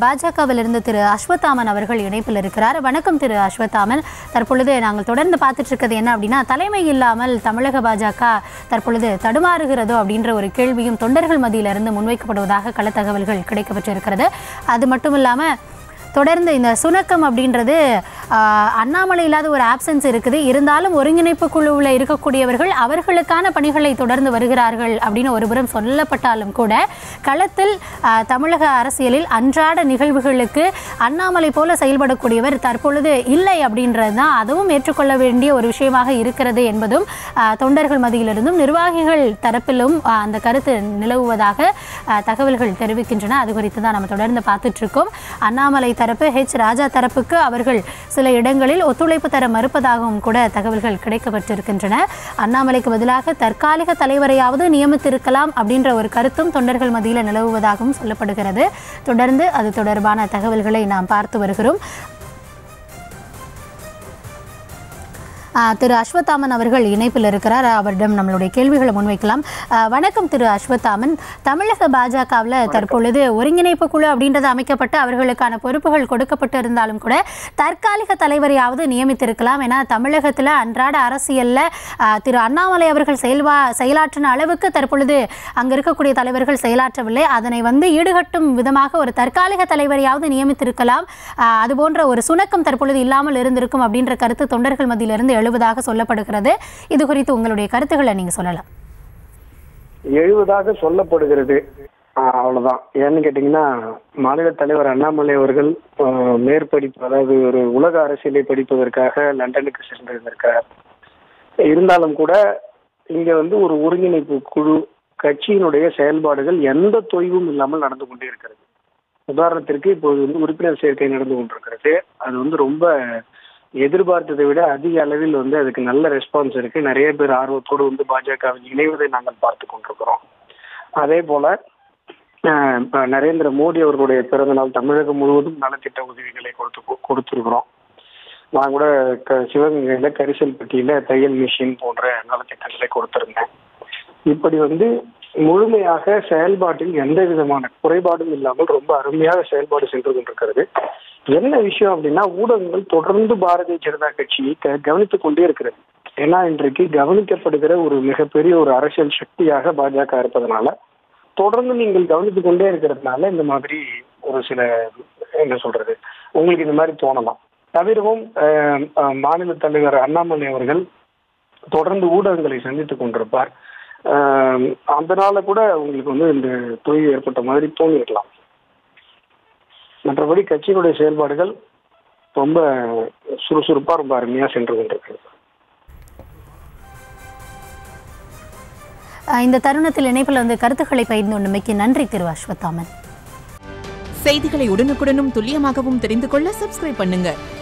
பாஜகவிலிருந்து திரு அஸ்வத்தாமன் அவர்கள் இணைப்பில் இருக்கிறார் வணக்கம் திரு அஸ்வத்தாமன் தற்பொழுது நாங்கள் தொடர்ந்து பார்த்துட்டு இருக்கிறது என்ன அப்படின்னா தலைமை இல்லாமல் தமிழக பாஜக தற்பொழுது தடுமாறுகிறதோ அப்படின்ற ஒரு கேள்வியும் தொண்டர்கள் மத்தியிலிருந்து முன்வைக்கப்படுவதாக கள தகவல்கள் கிடைக்கப்பட்டிருக்கிறது அது மட்டும் இல்லாமல் தொடர்ந்து இந்த சுணக்கம் அப்படின்றது ஆஹ், அண்ணாமலை இல்லாத ஒரு ஆப்சன்ஸ் இருக்குது இருந்தாலும் ஒருங்கிணைப்பு குழுவில் இருக்கக்கூடியவர்கள் அவர்களுக்கான பணிகளை தொடர்ந்து வருகிறார்கள் அப்படின்னு ஒருபுறம் சொல்லப்பட்டாலும் கூட களத்தில் ஆஹ், தமிழக அரசியலில் அன்றாட நிகழ்வுகளுக்கு அண்ணாமலை போல செயல்படக்கூடியவர் தற்பொழுது இல்லை அப்படின்றது தான் அதுவும் ஏற்றுக்கொள்ள வேண்டிய ஒரு விஷயமாக இருக்கிறது என்பதும் ஆஹ், தொண்டர்கள் மத்தியிலிருந்தும் நிர்வாகிகள் தரப்பிலும் ஆஹ், அந்த கருத்து நிலவுவதாக ஆஹ், தகவல்கள் தெரிவிக்கின்றன அது குறித்து தான் நம்ம தொடர்ந்து பார்த்துட்டு இருக்கோம் அண்ணாமலை தரப்பு ஹெச் ராஜா தரப்புக்கு அவர்கள் சில இடங்களில் ஒத்துழைப்பு தர மறுப்பதாகவும் கூட தகவல்கள் கிடைக்கப்பட்டிருக்கின்றன அண்ணாமலைக்கு பதிலாக தற்காலிக தலைவரையாவது நியமித்திருக்கலாம் அப்படின்ற ஒரு கருத்தும் தொண்டர்கள் மத்தியில் நிலவுவதாகவும் சொல்லப்படுகிறது தொடர்ந்து அது தொடர்பான தகவல்களை நாம் பார்த்து வருகிறோம் ஆ, திரு அஸ்வத்தாமன் அவர்கள் இணைப்பில் இருக்கிறார் அவரிடம் நம்மளுடைய கேள்விகளை முன்வைக்கலாம் ஆ, வணக்கம் திரு அஸ்வத்தாமன் தமிழக பாஜகவில் தற்பொழுது ஒருங்கிணைப்பு குழு அப்படின்றது அமைக்கப்பட்டு அவர்களுக்கான பொறுப்புகள் கொடுக்கப்பட்டு இருந்தாலும் கூட தற்காலிக தலைவரையாவது நியமித்திருக்கலாம் ஏன்னா தமிழகத்தில் அன்றாட அரசியலில் திரு அண்ணாமலை அவர்கள் செயல்வா செயலாற்றின அளவுக்கு தற்பொழுது அங்கே இருக்கக்கூடிய தலைவர்கள் செயலாற்றவில்லை அதனை வந்து ஈடுகட்டும் விதமாக ஒரு தற்காலிக தலைவரையாவது நியமித்திருக்கலாம் ஆ, அது போன்ற ஒரு சுணக்கம் தற்பொழுது இல்லாமல் இருந்திருக்கும் அப்படின்ற கருத்து தொண்டர்கள் மத்தியிலிருந்து எழுவதாக சொல்லப்படுகிறது இது குறித்து உங்களுடைய கருத்துக்களை நீங்க சொல்லலாம் எழுவதாக சொல்லப்படுகிறது ஆஹ் அவ்வளவுதான் ஏன்னு கேட்டீங்கன்னா மாநில தலைவர் அண்ணாமலை அவர்கள் ஆஹ் மேற்படிப்பு அதாவது ஒரு உலக அரசியலை படிப்பதற்காக லண்டனுக்கு சென்றிருந்திருக்கிறார் இருந்தாலும் கூட இங்க வந்து ஒரு ஒருங்கிணைப்பு குழு கட்சியினுடைய செயல்பாடுகள் எந்த தொய்வும் இல்லாமல் நடந்து கொண்டே இருக்கிறது உதாரணத்திற்கு இப்போது வந்து உறுப்பினர் சேர்க்கை நடந்து கொண்டிருக்கிறது அது வந்து ரொம்ப எதிர்பார்த்ததை விட அதிக அளவில் வந்து அதுக்கு நல்ல ரெஸ்பான்ஸ் இருக்கு நிறைய பேர் ஆர்வத்தோடு வந்து பாஜகவில் இணைவதை நாங்கள் பார்த்து கொண்டிருக்கிறோம் அதே போல அஹ், இப்ப நரேந்திர மோடி அவர்களுடைய பிறந்த நாள் தமிழகம் முழுவதும் நலத்திட்ட உதவிகளை கொடுத்து கொடுத்துருக்குறோம் நான் கூட க- சிவகங்கையில கரிசல்பட்டியில தையல் மிஷின் போன்ற நலத்திட்டங்களை கொடுத்திருந்தேன் இப்படி வந்து முழுமையாக செயல்பாட்டில் எந்த விதமான குறைபாடும் இல்லாமல் ரொம்ப அருமையாக செயல்பாடு சென்று கொண்டிருக்கிறது என்ன விஷயம் அப்படின்னா ஊடகங்கள் தொடர்ந்து பாரதிய ஜனதா கட்சியை க- கவனித்துக் கொண்டே இருக்கிறது ஏன்னா இன்றைக்கு கவனிக்கப்படுகிற ஒரு மிகப்பெரிய ஒரு அரசியல் சக்தியாக பாஜக இருப்பதனால தொடர்ந்து நீங்கள் கவனித்துக் கொண்டே இருக்கிறதுனால இந்த மாதிரி ஒரு சில என்ன சொல்றது உங்களுக்கு இந்த மாதிரி தோணலாம் தவிரவும் அஹ், அஹ், மாநில தலைவர் அண்ணாமலை அவர்கள் தொடர்ந்து ஊடகங்களை சந்தித்துக் கொண்டிருப்பார் அஹ், அதனால கூட உங்களுக்கு வந்து இந்த தொய்வு ஏற்பட்ட மாதிரி தோணியிருக்கலாம் மற்றபடி கட்சியினுடைய செயல்பாடுகள் ரொம்ப சுறுசுறுப்பா ரொம்ப அருமையா சென்று கொண்டிருக்கிறது ஆ, இந்த தருணத்தில் இணைப்பில் வந்து கருத்துக்களை பகிர்ந்து கொண்டமைக்கு நன்றி திரு அஸ்வத்தாமன் செய்திகளை உடனுக்குடனும் துல்லியமாகவும் தெரிந்து கொள்ள சப்ஸ்கிரைப் பண்ணுங்க